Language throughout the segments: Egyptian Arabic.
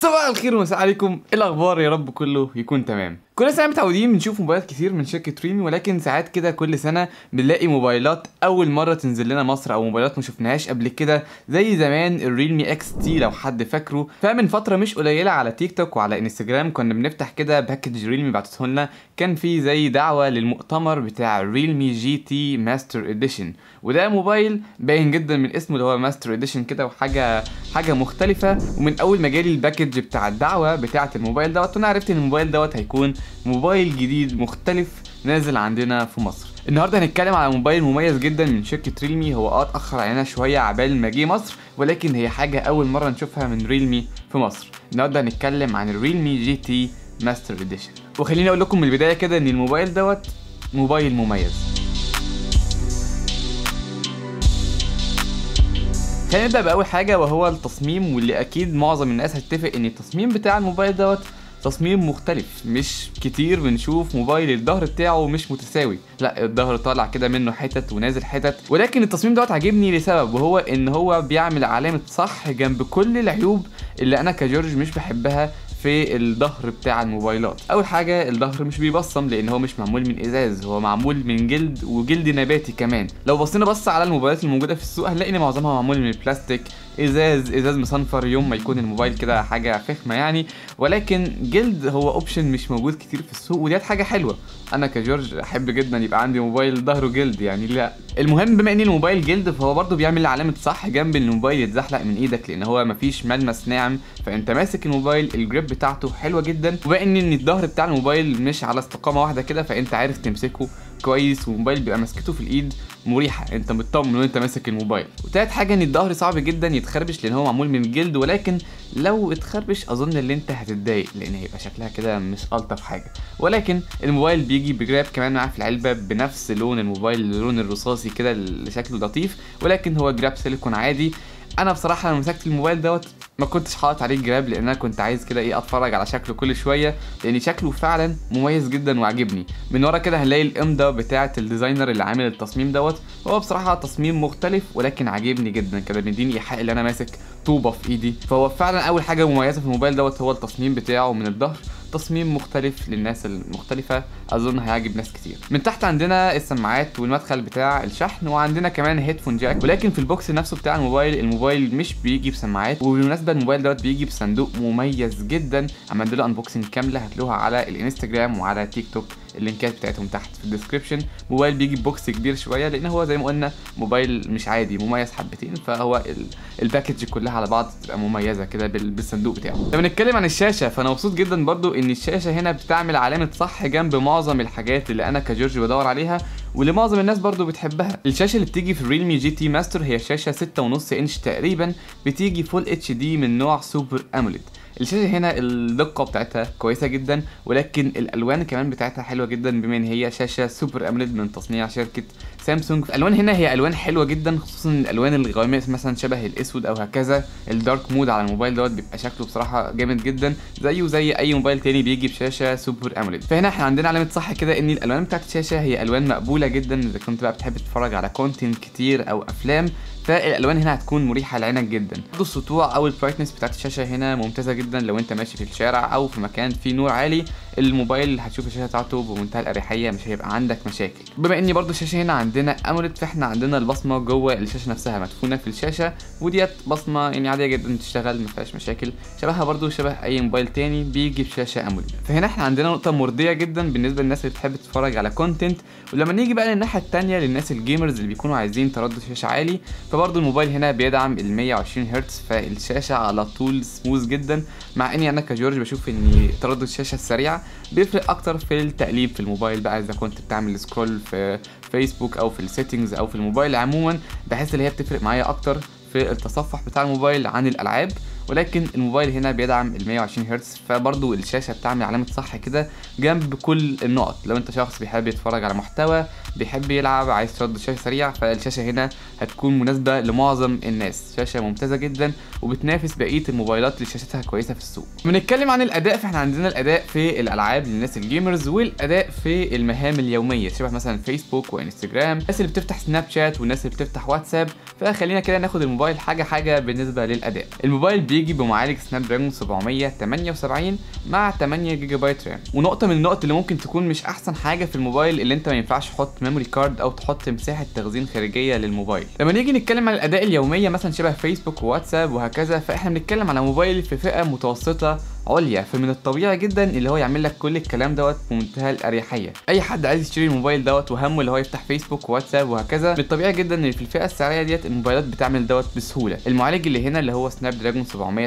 صباح الخير ومساء عليكم ايه الاخبار يا رب كله يكون تمام كل سنه متعودين بنشوف موبايلات كتير من شركه ريمي ولكن ساعات كده كل سنه بنلاقي موبايلات اول مره تنزل لنا مصر او موبايلات ما شفناهاش قبل كده زي زمان الريلمي اكس تي لو حد فاكره فمن فتره مش قليله على تيك توك وعلى انستجرام كنا بنفتح كده باكج ريلمي بعتته لنا كان في زي دعوه للمؤتمر بتاع ريلمي جي تي ماستر اديشن وده موبايل باين جدا من اسمه اللي هو ماستر اديشن كده وحاجه حاجه مختلفه ومن اول ما جالي الباكج بتاع الدعوه بتاعه الموبايل دوت انا عرفت ان الموبايل دوت هيكون موبايل جديد مختلف نازل عندنا في مصر النهارده هنتكلم على موبايل مميز جدا من شركه ريلمي هو اه اتاخر علينا شويه عبال ما جه مصر ولكن هي حاجه اول مره نشوفها من ريلمي في مصر النهارده هنتكلم عن الريلمي جي تي ماستر اديشن وخليني اقول لكم من البدايه كده ان الموبايل دوت موبايل مميز خلينا نبدا باول حاجه وهو التصميم واللي اكيد معظم الناس هتتفق ان التصميم بتاع الموبايل دوت تصميم مختلف مش كتير بنشوف موبايل الظهر بتاعه مش متساوي لا الظهر طالع كده منه حتت ونازل حتت ولكن التصميم دوت عاجبني لسبب وهو ان هو بيعمل علامه صح جنب كل العيوب اللي انا كجورج مش بحبها في الظهر بتاع الموبايلات اول حاجه الظهر مش بيبصم لان هو مش معمول من ازاز هو معمول من جلد وجلد نباتي كمان لو بصينا بص على الموبايلات الموجوده في السوق هنلاقي ان معظمها معمول من البلاستيك ازاز ازاز مصنفر يوم ما يكون الموبايل كده حاجه فخمه يعني ولكن جلد هو اوبشن مش موجود كتير في السوق وديت حاجه حلوه انا كجورج احب جدا يبقى عندي موبايل ظهره جلد يعني لا المهم بما ان الموبايل جلد فهو برضه بيعمل علامه صح جنب ان الموبايل يتزحلق من ايدك لان هو مفيش ملمس ناعم فانت ماسك الموبايل الجريب بتاعته حلوه جدا وبما ان ان الظهر بتاع الموبايل مش على استقامه واحده كده فانت عارف تمسكه كويس والموبايل بيبقى ماسكته في الايد مريحه انت مطمن وانت ماسك الموبايل وتالت حاجه ان الظهر صعب جدا يتخربش لان هو معمول من الجلد ولكن لو اتخربش اظن ان انت هتتضايق لان هيبقى شكلها كده مش الطف حاجه ولكن الموبايل بيجي بجراب كمان معاه في العلبه بنفس لون الموبايل اللون الرصاصي كده اللي شكله لطيف ولكن هو جراب سيليكون عادي انا بصراحه لما مسكت الموبايل دوت ما كنتش حاطط عليه جراب لان انا كنت عايز كده ايه اتفرج على شكله كل شويه لان شكله فعلا مميز جدا وعجبني من ورا كده هنلاقي الامضه بتاعه الديزاينر اللي عامل التصميم دوت هو بصراحه تصميم مختلف ولكن عاجبني جدا كده مديني ايحاء اللي انا ماسك طوبه في ايدي فهو فعلا اول حاجه مميزه في الموبايل دوت هو التصميم بتاعه من الظهر تصميم مختلف للناس المختلفة أظن هيعجب ناس كتير من تحت عندنا السماعات والمدخل بتاع الشحن وعندنا كمان هيدفون جاك ولكن في البوكس نفسه بتاع الموبايل الموبايل مش بيجي بسماعات وبالمناسبة الموبايل دوت بيجي بصندوق مميز جدا عملت له انبوكسنج كاملة هتلاقوها على الانستجرام وعلى تيك توك اللينكات بتاعتهم تحت في الديسكربشن موبايل بيجي بوكس كبير شويه لان هو زي ما قلنا موبايل مش عادي مميز حبتين فهو الباكج كلها على بعض تبقى مميزه كده بالصندوق بتاعه لما نتكلم عن الشاشه فانا مبسوط جدا برضو ان الشاشه هنا بتعمل علامه صح جنب معظم الحاجات اللي انا كجورج بدور عليها واللي معظم الناس برضو بتحبها الشاشه اللي بتيجي في الريلمي جي تي ماستر هي شاشه 6.5 انش تقريبا بتيجي فول اتش دي من نوع سوبر اموليد الشاشه هنا الدقه بتاعتها كويسه جدا ولكن الالوان كمان بتاعتها حلوه جدا بما ان هي شاشه سوبر اموليد من تصنيع شركه سامسونج الالوان هنا هي الوان حلوه جدا خصوصا الالوان الغوامق مثلا شبه الاسود او هكذا الدارك مود على الموبايل دوت بيبقى شكله بصراحه جامد جدا زيه زي اي موبايل تاني بيجي بشاشه سوبر اموليد فهنا احنا عندنا علامه صح كده ان الالوان بتاعت الشاشه هي الوان مقبوله جدا اذا كنت بقى بتحب تتفرج على كونتنت كتير او افلام فالالوان هنا هتكون مريحه لعينك جدا برضه السطوع او البرايتنس بتاعت الشاشه هنا ممتازه جدا لو انت ماشي في الشارع او في مكان فيه نور عالي الموبايل هتشوف الشاشه بتاعته بمنتهى الاريحيه مش هيبقى عندك مشاكل بما اني برضه الشاشه هنا عندنا اموليد فاحنا عندنا البصمه جوه الشاشه نفسها مدفونه في الشاشه وديت بصمه يعني عاديه جدا تشتغل ما فيهاش مشاكل شبهها برضه شبه اي موبايل تاني بيجي بشاشه اموليد فهنا احنا عندنا نقطه مرضيه جدا بالنسبه للناس اللي بتحب تتفرج على كونتنت ولما نيجي بقى للناحيه الثانيه للناس الجيمرز اللي بيكونوا عايزين تردد شاشه عالي فبرضه الموبايل هنا بيدعم ال 120 هرتز فالشاشه على طول سموث جدا مع اني انا كجورج بشوف ان تردد الشاشه السريع بيفرق اكتر في التقليب في الموبايل بقى اذا كنت بتعمل سكرول في فيسبوك او في السيتنجز او في الموبايل عموما بحس ان هي بتفرق معايا اكتر في التصفح بتاع الموبايل عن الالعاب ولكن الموبايل هنا بيدعم ال 120 هرتز فبرضو الشاشه بتعمل علامه صح كده جنب كل النقط لو انت شخص بيحب يتفرج على محتوى بيحب يلعب عايز ترد شاشه سريع فالشاشه هنا هتكون مناسبه لمعظم الناس شاشه ممتازه جدا وبتنافس بقيه الموبايلات اللي شاشتها كويسه في السوق بنتكلم عن الاداء فاحنا عندنا الاداء في الالعاب للناس الجيمرز والاداء في المهام اليوميه شبه مثلا فيسبوك وانستجرام الناس اللي بتفتح سناب شات والناس اللي بتفتح واتساب فخلينا كده ناخد الموبايل حاجه حاجه بالنسبه للاداء الموبايل بيجي بمعالج سناب دراجون 778 مع 8 جيجا بايت رام ونقطه من النقط اللي ممكن تكون مش احسن حاجه في الموبايل اللي انت ما ينفعش تحط ميموري كارد او تحط مساحه تخزين خارجيه للموبايل لما نيجي نتكلم عن الاداء اليوميه مثلا شبه فيسبوك وواتساب وهكذا فاحنا بنتكلم على موبايل في فئه متوسطه عليا فمن الطبيعي جدا اللي هو يعمل لك كل الكلام دوت بمنتهى الاريحيه اي حد عايز يشتري الموبايل دوت وهمه اللي هو يفتح فيسبوك وواتساب وهكذا من الطبيعي جدا ان في الفئه السعريه ديت الموبايلات بتعمل دوت بسهوله المعالج اللي هنا اللي هو سناب دراجون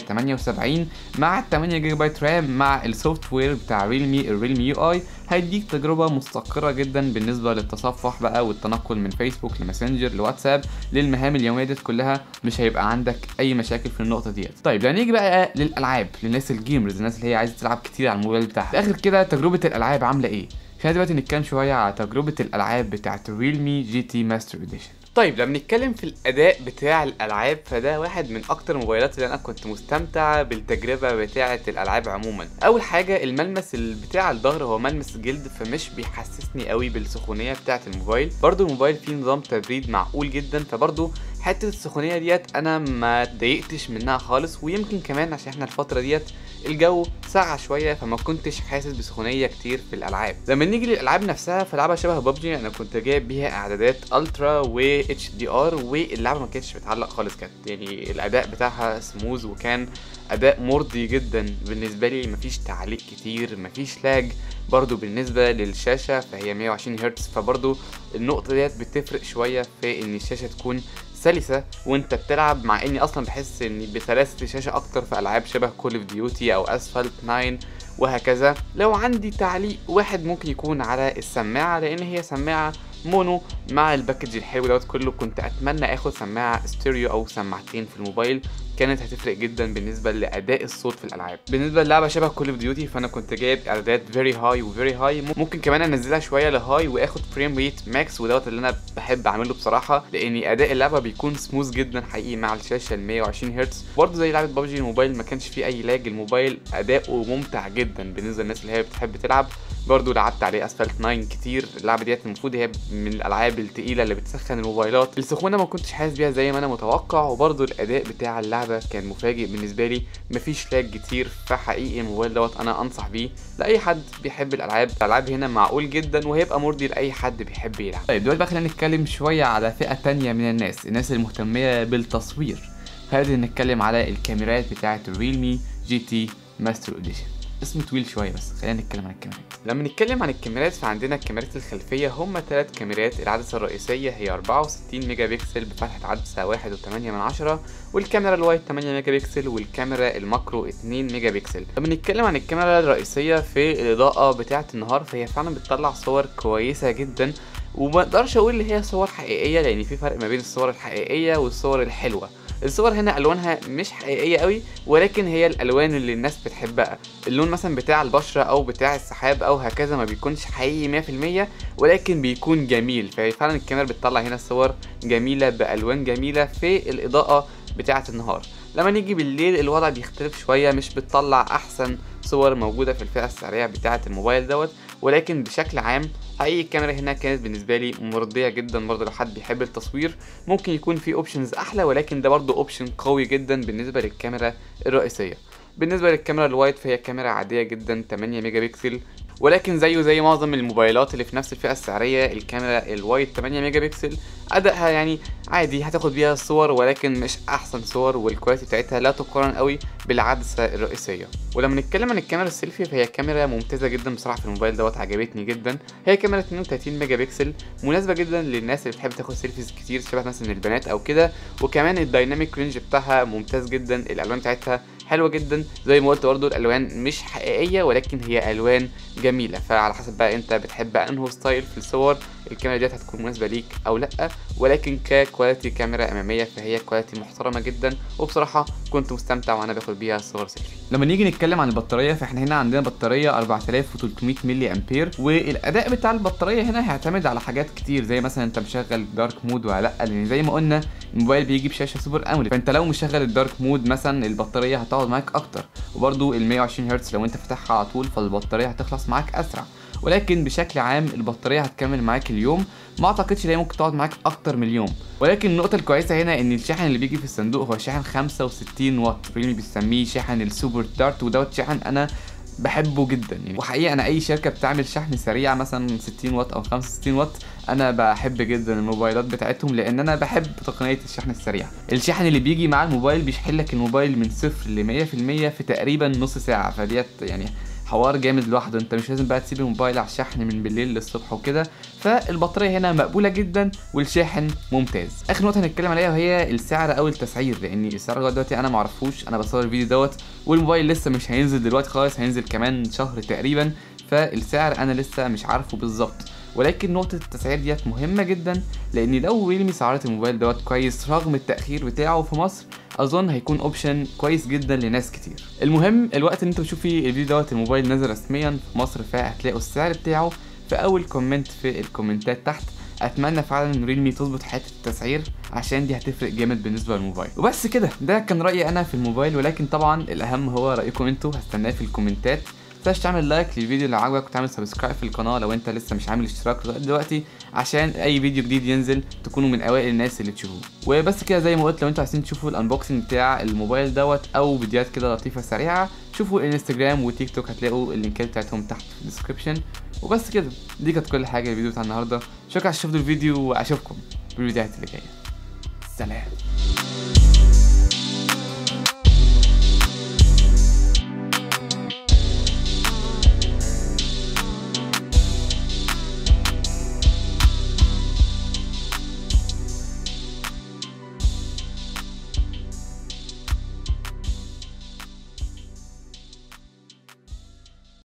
778 مع 8 جيجا بايت رام مع السوفت وير بتاع ريلمي الريلمي يو اي هيديك تجربه مستقره جدا بالنسبه للتصفح بقى والتنقل من فيسبوك لماسنجر لواتساب للمهام اليوميه ديت كلها مش هيبقى عندك اي مشاكل في النقطه ديت طيب لو نيجي بقى للالعاب للناس الجيمرز الناس اللي هي عايزه تلعب كتير على الموبايل بتاعها في الاخر كده تجربه الالعاب عامله ايه خلينا دلوقتي نتكلم شويه على تجربه الالعاب بتاعت ريلمي جي تي ماستر اديشن طيب لما نتكلم في الاداء بتاع الالعاب فده واحد من اكتر الموبايلات اللي انا كنت مستمتع بالتجربه بتاعه الالعاب عموما اول حاجه الملمس بتاع الظهر هو ملمس جلد فمش بيحسسني قوي بالسخونيه بتاعه الموبايل برضو الموبايل فيه نظام تبريد معقول جدا فبرضو حته السخونيه ديت انا ما اتضايقتش منها خالص ويمكن كمان عشان احنا الفتره ديت الجو ساقع شويه فما كنتش حاسس بسخونيه كتير في الالعاب لما نيجي للالعاب نفسها فلعبه شبه ببجي انا كنت جايب بيها اعدادات الترا و اتش دي ار واللعبه ما كانتش بتعلق خالص كانت يعني الاداء بتاعها سموز وكان اداء مرضي جدا بالنسبه لي مفيش تعليق كتير مفيش لاج برضو بالنسبه للشاشه فهي 120 هرتز فبرضو النقطه ديت بتفرق شويه في ان الشاشه تكون سلسه وانت بتلعب مع اني اصلا بحس اني بسلاسه الشاشه اكتر في العاب شبه كول اوف ديوتي او اسفلت 9 وهكذا لو عندي تعليق واحد ممكن يكون على السماعه لان هي سماعه مونو مع الباكج الحلو دوت كله كنت اتمنى اخد سماعه ستيريو او سماعتين في الموبايل كانت هتفرق جدا بالنسبه لاداء الصوت في الالعاب بالنسبه للعبه شبه كول اوف ديوتي فانا كنت جايب اعدادات فيري هاي وفيري هاي ممكن كمان انزلها شويه لهاي واخد فريم ريت ماكس ودوت اللي انا بحب اعمله بصراحه لان اداء اللعبه بيكون سموث جدا حقيقي مع الشاشه ال 120 هرتز برضه زي لعبه ببجي الموبايل ما كانش فيه اي لاج الموبايل اداؤه ممتع جدا بالنسبه للناس اللي هي بتحب تلعب برضه لعبت عليه اسفلت 9 كتير اللعبه ديت المفروض هي من الالعاب التقيله اللي بتسخن الموبايلات السخونه ما كنتش حاسس بيها زي ما انا متوقع وبرضه الاداء بتاع اللعبه كان مفاجئ بالنسبه لي مفيش لاج كتير فحقيقي الموبايل دوت انا انصح بيه لاي حد بيحب الالعاب الالعاب هنا معقول جدا وهيبقى مرضي لاي حد بيحب يلعب طيب دلوقتي بقى خلينا نتكلم شويه على فئه تانية من الناس الناس المهتميه بالتصوير خلينا نتكلم على الكاميرات بتاعه الريلمي جي تي ماستر اديشن اسمه طويل شويه بس خلينا نتكلم عن الكاميرات لما نتكلم عن الكاميرات فعندنا الكاميرات الخلفيه هم ثلاث كاميرات العدسه الرئيسيه هي 64 ميجا بكسل بفتحه عدسه 1.8 من عشرة والكاميرا الوايد 8 ميجا بكسل والكاميرا الماكرو 2 ميجا بكسل لما نتكلم عن الكاميرا الرئيسيه في الاضاءه بتاعه النهار فهي فعلا بتطلع صور كويسه جدا وما اقدرش اقول اللي هي صور حقيقيه لان في فرق ما بين الصور الحقيقيه والصور الحلوه الصور هنا الوانها مش حقيقيه قوي ولكن هي الالوان اللي الناس بتحبها اللون مثلا بتاع البشره او بتاع السحاب او هكذا ما بيكونش حقيقي 100% ولكن بيكون جميل ففعلا الكاميرا بتطلع هنا صور جميله بالوان جميله في الاضاءه بتاعه النهار لما نيجي بالليل الوضع بيختلف شويه مش بتطلع احسن صور موجوده في الفئه السعريه بتاعه الموبايل دوت ولكن بشكل عام حقيقي الكاميرا هنا كانت بالنسبه لي مرضيه جدا برضه لو حد بيحب التصوير ممكن يكون في اوبشنز احلى ولكن ده برضه اوبشن قوي جدا بالنسبه للكاميرا الرئيسيه بالنسبه للكاميرا الوايد فهي كاميرا عاديه جدا 8 ميجا بكسل ولكن زيه زي معظم الموبايلات اللي في نفس الفئه السعريه الكاميرا الوايد 8 ميجا بكسل ادائها يعني عادي هتاخد بيها صور ولكن مش احسن صور والكواليتي بتاعتها لا تقارن قوي بالعدسه الرئيسيه ولما نتكلم عن الكاميرا السيلفي فهي كاميرا ممتازه جدا بصراحه في الموبايل دوت عجبتني جدا هي كاميرا 32 ميجا بكسل مناسبه جدا للناس اللي بتحب تاخد سيلفيز كتير شبه مثلا البنات او كده وكمان الدايناميك رينج بتاعها ممتاز جدا الالوان بتاعتها حلوه جدا زي ما قلت برضه الالوان مش حقيقيه ولكن هي الوان جميله فعلى حسب بقى انت بتحب انه ستايل في الصور الكاميرا ديت هتكون مناسبه ليك او لا ولكن ككواليتي كاميرا اماميه فهي كواليتي محترمه جدا وبصراحه كنت مستمتع وانا باخد بيها صور سيلفي لما نيجي نتكلم عن البطاريه فاحنا هنا عندنا بطاريه 4300 ملي امبير والاداء بتاع البطاريه هنا هيعتمد على حاجات كتير زي مثلا انت مشغل دارك مود ولا لا لان زي ما قلنا الموبايل بيجي بشاشه سوبر اموليد فانت لو مشغل الدارك مود مثلا البطاريه هتقعد تقعد معاك اكتر وبرضو ال 120 هرتز لو انت فاتحها على طول فالبطاريه هتخلص معاك اسرع ولكن بشكل عام البطاريه هتكمل معاك اليوم ما اعتقدش ان هي ممكن تقعد معاك اكتر من اليوم ولكن النقطه الكويسه هنا ان الشاحن اللي بيجي في الصندوق هو شاحن 65 واط ريلمي بيسميه شاحن السوبر دارت ودوت شاحن انا بحبه جدا يعني وحقيقه انا اي شركه بتعمل شحن سريع مثلا 60 واط او 65 واط انا بحب جدا الموبايلات بتاعتهم لان انا بحب تقنيه الشحن السريع الشحن اللي بيجي مع الموبايل بيشحن لك الموبايل من صفر ل 100% في تقريبا نص ساعه فديت يعني حوار جامد لوحده انت مش لازم بقى تسيب الموبايل على الشحن من بالليل للصبح وكده فالبطاريه هنا مقبوله جدا والشاحن ممتاز اخر نقطه هنتكلم عليها وهي السعر او التسعير لان السعر لغايه دلوقتي انا معرفوش انا بصور الفيديو دوت والموبايل لسه مش هينزل دلوقتي خالص هينزل كمان شهر تقريبا فالسعر انا لسه مش عارفه بالظبط ولكن نقطة التسعير ديت مهمة جدا لأن لو ريلمي سعرت الموبايل دوت كويس رغم التأخير بتاعه في مصر أظن هيكون أوبشن كويس جدا لناس كتير. المهم الوقت اللي أنت بتشوف فيه الفيديو دوت الموبايل نزل رسميا في مصر فهتلاقوا السعر بتاعه في أول كومنت في الكومنتات تحت اتمنى فعلا ان ريلمي تظبط حته التسعير عشان دي هتفرق جامد بالنسبه للموبايل وبس كده ده كان رايي انا في الموبايل ولكن طبعا الاهم هو رايكم انتوا هستناه في الكومنتات تنساش تعمل لايك للفيديو اللي عجبك وتعمل سبسكرايب في القناه لو انت لسه مش عامل اشتراك لغايه دلوقتي عشان اي فيديو جديد ينزل تكونوا من اوائل الناس اللي تشوفوه وبس كده زي ما قلت لو انتوا عايزين تشوفوا الانبوكسنج بتاع الموبايل دوت او فيديوهات كده لطيفه سريعه شوفوا الانستجرام وتيك توك هتلاقوا اللينكات بتاعتهم تحت في الديسكربشن وبس كده دي كانت كل حاجه الفيديو بتاع النهارده شكرا عشان شفتوا الفيديو واشوفكم في الفيديوهات اللي جايه سلام